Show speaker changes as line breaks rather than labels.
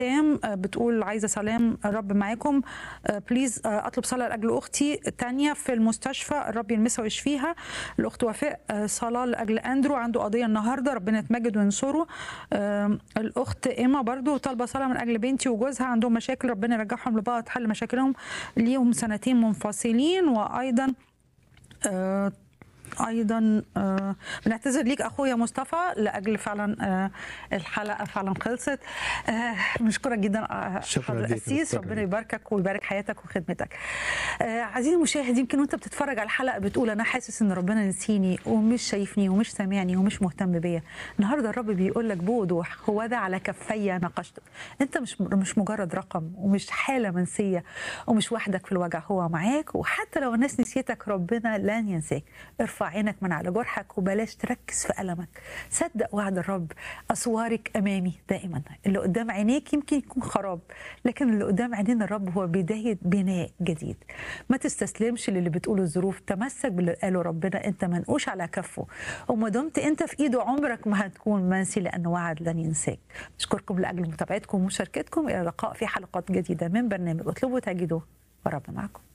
سلام بتقول عايزه سلام الرب معاكم بليز اطلب صلاه لاجل اختي تانية في المستشفى الرب يلمسها ويشفيها الاخت وفاء صلاه لاجل اندرو عنده قضيه النهارده ربنا يتمجد وينصره الاخت ايما برضو طالبه صلاه من اجل بنتي وجوزها عندهم مشاكل ربنا يرجعهم لبعض حل مشاكلهم ليهم سنتين منفصلين وايضا آه ايضا آه بنعتذر ليك اخويا مصطفى لاجل فعلا آه الحلقه فعلا خلصت آه بنشكرك جدا
شكرا
حضرتك
ليك
القسيس
شكراً
ربنا
ليك.
يباركك ويبارك حياتك وخدمتك آه عزيزي المشاهد يمكن وانت بتتفرج على الحلقه بتقول انا حاسس ان ربنا نسيني ومش شايفني ومش سامعني ومش مهتم بيا النهارده الرب بيقول لك بوضوح هو ده على كفي ناقشتك انت مش مش مجرد رقم ومش حاله منسيه ومش وحدك في الوجع هو معاك وحتى لو الناس نسيتك ربنا لن ينساك ارفع عينك من على جرحك وبلاش تركز في ألمك صدق وعد الرب أسوارك أمامي دائما اللي قدام عينيك يمكن يكون خراب لكن اللي قدام عينين الرب هو بداية بناء جديد ما تستسلمش للي بتقوله الظروف تمسك باللي قاله ربنا انت منقوش على كفه وما دمت انت في ايده عمرك ما هتكون منسي لانه وعد لن ينساك اشكركم لاجل متابعتكم ومشاركتكم الى اللقاء في حلقات جديده من برنامج اطلبوا تجدوه ورب معكم